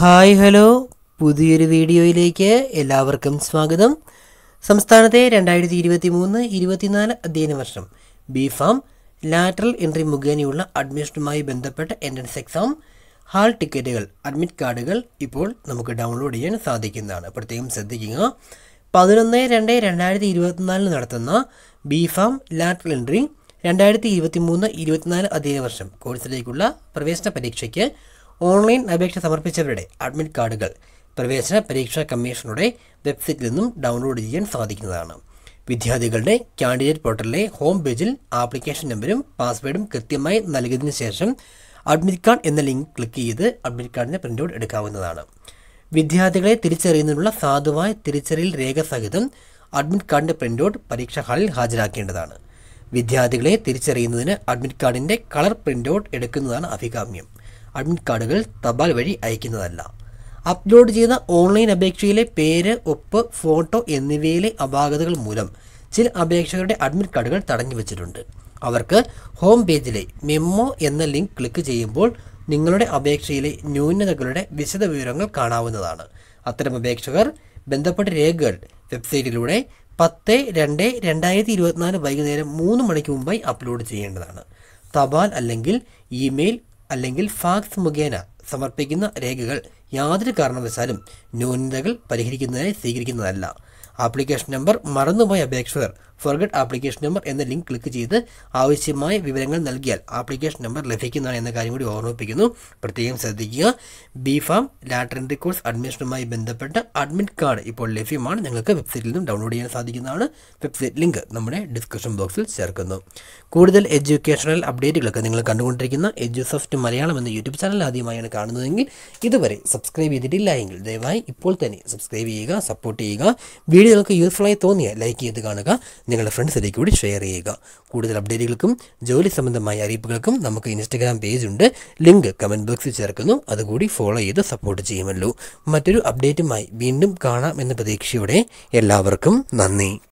hi hello പുതിയൊരു വീഡിയോയിലേക്ക് എല്ലാവർക്കും സ്വാഗതം സംസ്ഥാനത്തെ രണ്ടായിരത്തി ഇരുപത്തി മൂന്ന് ഇരുപത്തിനാല് അധ്യയന വർഷം ബി ഫാം ലാറ്ററൽ എൻട്രി മുഖേനയുള്ള അഡ്മിഷനുമായി ബന്ധപ്പെട്ട എൻട്രൻസ് എക്സാം ഹാൾ ടിക്കറ്റുകൾ അഡ്മിറ്റ് കാർഡുകൾ ഇപ്പോൾ നമുക്ക് ഡൗൺലോഡ് ചെയ്യാൻ സാധിക്കുന്നതാണ് പ്രത്യേകം ശ്രദ്ധിക്കുക പതിനൊന്ന് രണ്ട് രണ്ടായിരത്തി ഇരുപത്തിനാലിന് നടത്തുന്ന ബി ഫാം ലാറ്ററൽ എൻട്രി രണ്ടായിരത്തി ഇരുപത്തി മൂന്ന് ഇരുപത്തിനാല് അധ്യയന വർഷം കോഴ്സിലേക്കുള്ള പ്രവേശന പരീക്ഷയ്ക്ക് ഓൺലൈൻ അപേക്ഷ സമർപ്പിച്ചവരുടെ അഡ്മിറ്റ് കാർഡുകൾ പ്രവേശന പരീക്ഷാ കമ്മീഷനുടെ വെബ്സൈറ്റിൽ നിന്നും ഡൗൺലോഡ് ചെയ്യാൻ സാധിക്കുന്നതാണ് വിദ്യാർത്ഥികളുടെ കാൻഡിഡേറ്റ് പോർട്ടലിലെ ഹോം പേജിൽ ആപ്ലിക്കേഷൻ നമ്പരും പാസ്വേഡും കൃത്യമായി നൽകിയതിനു ശേഷം അഡ്മിറ്റ് കാർഡ് എന്ന ലിങ്ക് ക്ലിക്ക് ചെയ്ത് അഡ്മിറ്റ് കാർഡിൻ്റെ പ്രിൻ്റ് ഔട്ട് എടുക്കാവുന്നതാണ് വിദ്യാർത്ഥികളെ തിരിച്ചറിയുന്നതിനുള്ള സാധുവായ തിരിച്ചറിയൽ രേഖ സഹിതം അഡ്മിറ്റ് കാർഡിൻ്റെ പ്രിൻ്റ് ഔട്ട് പരീക്ഷാ ഹാളിൽ ഹാജരാക്കേണ്ടതാണ് വിദ്യാർത്ഥികളെ തിരിച്ചറിയുന്നതിന് അഡ്മിറ്റ് കാർഡിൻ്റെ കളർ പ്രിൻ്റ് ഔട്ട് എടുക്കുന്നതാണ് അഭികാമ്യം അഡ്മിറ്റ് കാർഡുകൾ തപാൽ വഴി അയക്കുന്നതല്ല അപ്ലോഡ് ചെയ്ത ഓൺലൈൻ അപേക്ഷയിലെ പേര് ഒപ്പ് ഫോട്ടോ എന്നിവയിലെ അപാകതകൾ മൂലം ചില അപേക്ഷകരുടെ അഡ്മിറ്റ് കാർഡുകൾ തടഞ്ഞു വെച്ചിട്ടുണ്ട് അവർക്ക് ഹോം പേജിലെ മെമ്മോ എന്ന ലിങ്ക് ക്ലിക്ക് ചെയ്യുമ്പോൾ നിങ്ങളുടെ അപേക്ഷയിലെ ന്യൂനതകളുടെ വിശദവിവരങ്ങൾ കാണാവുന്നതാണ് അത്തരം അപേക്ഷകർ ബന്ധപ്പെട്ട രേഖകൾ വെബ്സൈറ്റിലൂടെ പത്ത് രണ്ട് രണ്ടായിരത്തി ഇരുപത്തിനാല് വൈകുന്നേരം മൂന്ന് മണിക്ക് മുമ്പായി അപ്ലോഡ് ചെയ്യേണ്ടതാണ് തപാൽ അല്ലെങ്കിൽ ഇമെയിൽ അല്ലെങ്കിൽ ഫാക്സ് മുഖേന സമർപ്പിക്കുന്ന രേഖകൾ യാതൊരു കാരണവശാലും ന്യൂനതകൾ പരിഹരിക്കുന്നതിനായി സ്വീകരിക്കുന്നതല്ല ആപ്ലിക്കേഷൻ നമ്പർ മറന്നുപോയ അപേക്ഷകർ ഫോർഗട്ട് ആപ്ലിക്കേഷൻ നമ്പർ എന്ന ലിങ്ക് ക്ലിക്ക് ചെയ്ത് ആവശ്യമായ വിവരങ്ങൾ നൽകിയാൽ ആപ്ലിക്കേഷൻ നമ്പർ ലഭിക്കുന്നതാണ് എന്ന കാര്യം കൂടി ഓർമ്മിപ്പിക്കുന്നു പ്രത്യേകം ശ്രദ്ധിക്കുക B pharm lateral entry course അഡ്മിഷനുമായി ബന്ധപ്പെട്ട അഡ്മിറ്റ് കാർഡ് ഇപ്പോൾ ലഭ്യമാണ് നിങ്ങൾക്ക് വെബ്സൈറ്റിൽ നിന്നും ഡൗൺലോഡ് ചെയ്യാൻ സാധിക്കുന്നതാണ് വെബ്സൈറ്റ് ലിങ്ക് നമ്മുടെ ഡിസ്ക്രിപ്ഷൻ ബോക്സിൽ ചേർക്കുന്നു കൂടുതൽ എഡ്യൂക്കേഷണൽ അപ്ഡേറ്റുകളൊക്കെ നിങ്ങൾ കണ്ടുകൊണ്ടിരിക്കുന്ന എഡ്യൂസോഫ്റ്റ് മലയാളം എന്ന യൂട്യൂബ് ചാനൽ ആദ്യമായാണ് കാണുന്നതെങ്കിൽ ഇതുവരെ സബ്സ്ക്രൈബ് ചെയ്തിട്ടില്ല എങ്കിൽ ദയവായി ഇപ്പോൾ തന്നെ സബ്സ്ക്രൈബ് ചെയ്യുക സപ്പോർട്ട് ചെയ്യുക വീഡിയോ നിങ്ങൾക്ക് യൂസ്ഫുള്ളായി തോന്നിയാൽ ലൈക്ക് ചെയ്ത് കാണുക നിങ്ങളുടെ ഫ്രണ്ട്സിലേക്ക് കൂടി ഷെയർ ചെയ്യുക കൂടുതൽ അപ്ഡേറ്റുകൾക്കും ജോലി സംബന്ധമായ അറിയിപ്പുകൾക്കും നമുക്ക് ഇൻസ്റ്റഗ്രാം പേജ് ഉണ്ട് ലിങ്ക് കമൻറ്റ് ബോക്സിൽ ചേർക്കുന്നു അതുകൂടി ഫോളോ ചെയ്ത് സപ്പോർട്ട് ചെയ്യുമല്ലോ മറ്റൊരു അപ്ഡേറ്റുമായി വീണ്ടും കാണാം എന്ന പ്രതീക്ഷയോടെ എല്ലാവർക്കും നന്ദി